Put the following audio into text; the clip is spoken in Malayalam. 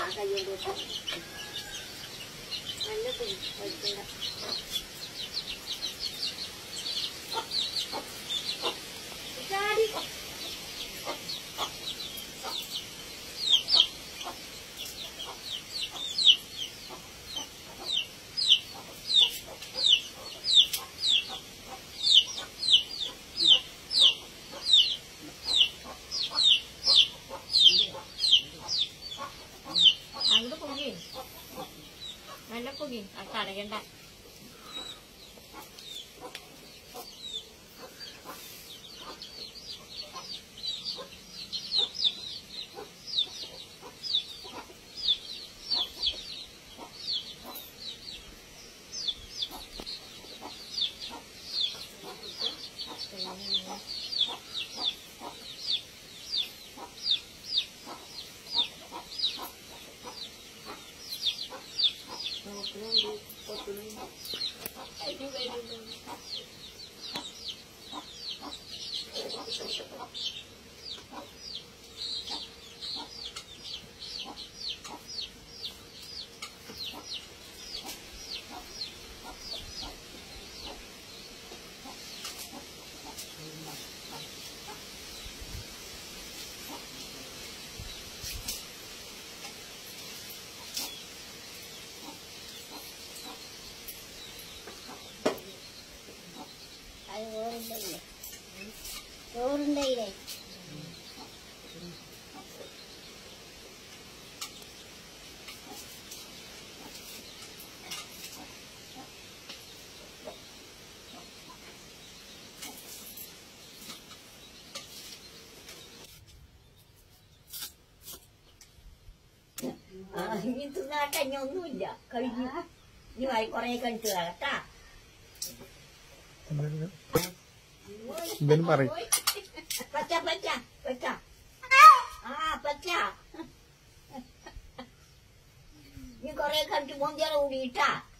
കയ്യോണ്ട് വെച്ചാ നല്ല തുണി കുഴപ്പമില്ല ചാടി അങ്ങോട്ട് പൊങ്ങി നല്ല പൊങ്ങി ആ കടയണ്ട അത് ചോറുണ്ടല്ലേ ചോറുണ്ടല്ലേ ഇനി തിന്നാട്ടെ ഇനി ഒന്നുമില്ല കഴിഞ്ഞു ഇനി വൈ കൊറേ കഴിഞ്ഞിട്ട് കേട്ടാ എന്തേലും പറയും പച്ച പച്ച പച്ച ആ പച്ച നീ കൊറേ കണ്ടിട്ട് മോന്തിയാളെ കൂടിയിട്ടാ